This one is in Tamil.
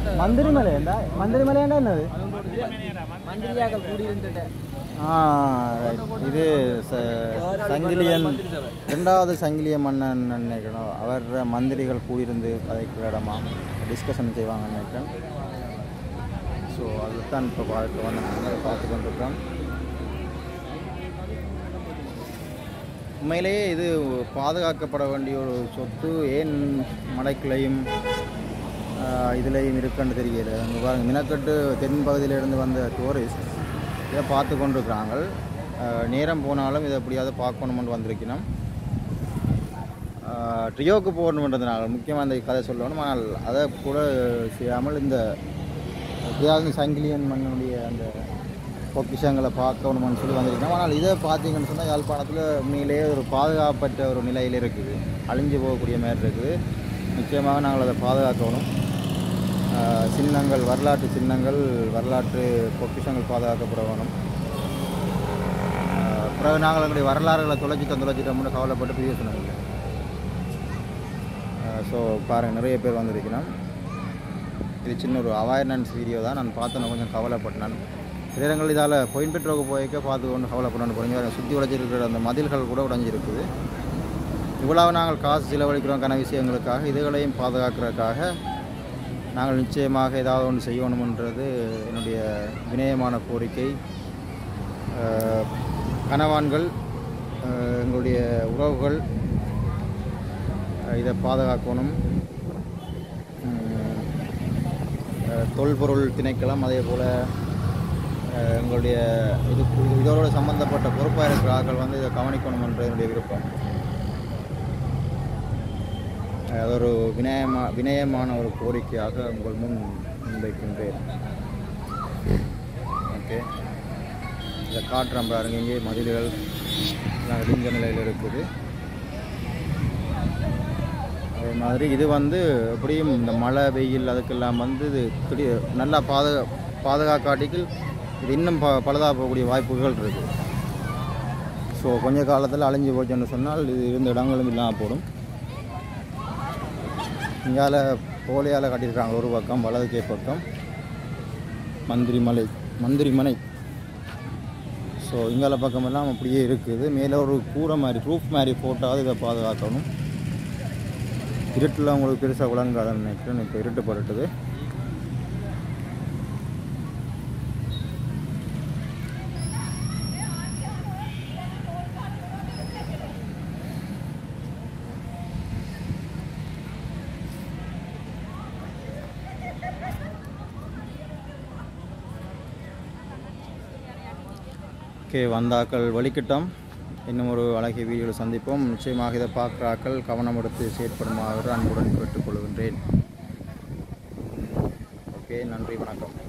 மந்திரி மலையண்டா மந்திரி மலையாண்டா என்னது மந்திரியாக்கள் கூடியிருந்துட்டு ஆ right. இது ச- சங்கிலியன் ரெண்டாவது சங்கிலிய மன்னன் நினைக்கிறோம் அவர் மந்திரிகள் கூடியிருந்து கதைக்கிற இடமா டிஸ்கஷன் செய்வாங்க நினைக்கிறேன் ஸோ அதுதான் இப்போ பார்த்து வந்து பார்த்து கொண்டிருக்கோம் உண்மையிலேயே இது பாதுகாக்கப்பட வேண்டிய ஒரு சொத்து ஏன் மலைக்குள்ளையும் இதுலேயும் இருக்குன்னு தெரியல அங்கே பாருங்க மினக்கட்டு தென் பகுதியிலிருந்து வந்த டூரிஸ்ட் இதை பார்த்து கொண்டிருக்கிறாங்க ஆஹ் நேரம் போனாலும் இதை எப்படியாவது பார்க்கணும்னு வந்திருக்கணும் ஆஹ் ட்ரியோக்கு போகணுன்றதுனால முக்கியமாக இந்த கதை சொல்லணும் ஆனால் அதை கூட செய்யாமல் இந்த தியாகி சங்கிலியன் மன்னனுடைய அந்த பொக்கிஷங்களை பார்க்கணும்னு சொல்லி வந்திருக்கோம் ஆனால் இதை பார்த்தீங்கன்னு சொன்னால் யாழ்ப்பாணத்தில் உண்மையிலேயே ஒரு பாதுகாப்பற்ற ஒரு நிலையில் இருக்குது அழிஞ்சு போகக்கூடிய மாதிரி இருக்குது நிச்சயமாக நாங்கள் அதை பாதுகாக்கணும் ஆஹ் சின்னங்கள் வரலாற்று சின்னங்கள் வரலாற்று பொக்கிஷங்கள் பாதுகாக்கப்பட வேணும் ஆஹ் பிறகு நாங்கள் எங்களுடைய வரலாறுகளை தொலைச்சிட்டோம் தொலைச்சிட்டோம்னு கவலைப்பட்டு பிரயோசனம் இல்லை ஸோ பாருங்கள் நிறைய பேர் வந்திருக்கிறோம் இது சின்ன ஒரு அவேர்னஸ் வீடியோ தான் நான் பார்த்தேன் கொஞ்சம் கவலைப்பட்டேன் சில இடங்கள் இதால் பாயிண்ட் பெட்ரோக்கு போய்க்க பார்த்து கொண்டு கவலைப்படணும் குறைஞ்ச சுற்றி உடைச்சிருக்கிற அந்த மதில்கள் கூட உடைஞ்சிருக்குது இவ்வளவு நாங்கள் காசு செலவழிக்கிறோம் விஷயங்களுக்காக இதுகளையும் பாதுகாக்கிறதுக்காக நாங்கள் நிச்சயமாக ஏதாவது ஒன்று செய்யணுமென்றது என்னுடைய வினயமான கோரிக்கை அஹ், கனவான்கள் அஹ், எங்களுடைய உறவுகள் அஹ், இதை பாதுகாக்கணும் உம், அஹ், தொல்பொருள் திணைக்களம் அதே போல் எங்களுடைய இது இது- இதோட சம்பந்தப்பட்ட பொறுப்பாக இருக்கிற ஆட்கள் வந்து இதை கவனிக்கணும்ன்ற என்னுடைய விருப்பம் அஹ், அது ஒரு வினயமா வினயமான ஒரு கோரிக்கையாக உங்கள் முன் முன்வைக்கின்றேன் ஓகே இதை காட்டுறேன் பாருங்க இங்கே மதில்கள் எல்லாம் இடிஞ்ச நிலையில் இருக்குது அதே மாதிரி இது வந்து எப்படியும் இந்த மழை வெயில் அதுக்கெல்லாம் வந்து இது திடீ நல்லா பாதுகா பாதுகாக்காட்டிகள் இது இன்னும் ப பழுதாக போகக்கூடிய வாய்ப்புகள் இருக்குது ஸோ கொஞ்ச காலத்தில் அழிஞ்சு போச்சுன்னு சொன்னால் இது இருந்த இடங்களும் இல்லாமல் போடும் இங்கால போலியால் கட்டியிருக்காங்க ஒரு பக்கம் வலதுகை பக்கம் மந்திரி மலை மந்திரி மனை ஸோ இங்கால பக்கமெல்லாம் அப்படியே இருக்குது மேலே ஒரு கூரை மாதிரி ரூஃப் மாதிரி போட்டாவது இதை பாதுகாக்கணும் இருட்டில் உங்களுக்கு பெருசாக விளங்காதுன்னு நினைக்கிறேன் இப்போ இருட்டு பரட்டுது ஓகே வந்தாக்கள் வலிக்கிட்டோம் இன்னும் ஒரு அழகிய வீடியோவில் சந்திப்போம் நிச்சயமாக இதை பார்க்குறாக்கள் கவனம் எடுத்து செயற்படுமாறு அன்புடன் கேட்டுக்கொள்கின்றேன் ஓகே நன்றி வணக்கம்